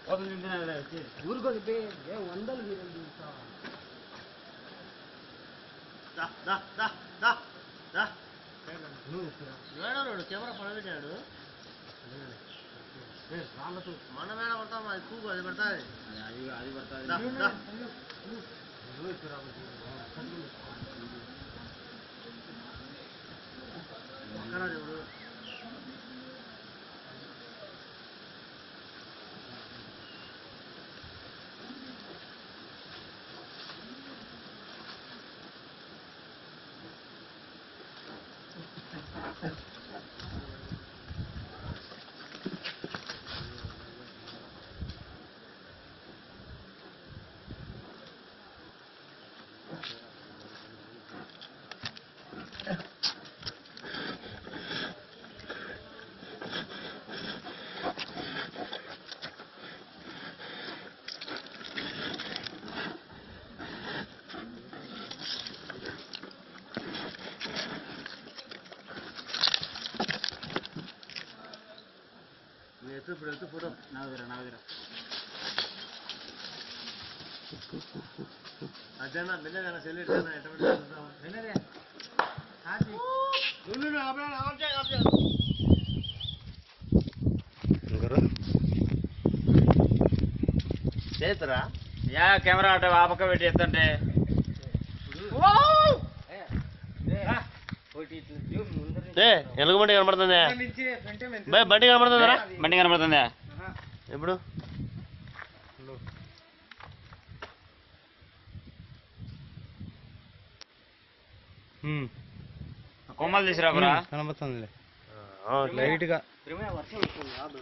ఊరుకోదు బే ఏ వందలు వీరలు చూస్తావా దా దా దా దా దా నువ్వు ఎత్తురా. ఏడోడు కెమెరా పడబెట్టాడు ఏ, రాళ్ళతో మన మేడ పడతాం అది కూకు అది పెడతాది అది అది పడుతుంది దా, దా. నువ్వు ఎత్తురా కొంచెం. పక్కన దేవుడు నువ్వు ఎత్తు ఇప్పుడు ఎత్తు ఫోటో నాదిరా నాదిరా అదేనా బిల్లగా సెల్ ఎట్లా ఎట్లా వినరే కాదు నువ్వు అప్పుడు ఆఫ్ చేయి ఆఫ్ చేయి చేతురా యా కెమెరా అటు ఆ పక్క పెట్టి ఎత్తంటే ఏ ఎలుగు బండి కనబడుతుంది నుంచి ఫ్రంటే మెంతి బై బండి కనబడుతుందా బండి కనబడుతుందా ఎప్పుడు కొమ్మలు తీసుకురాకురా కనబడుతుంది లైట్ లైట్ గా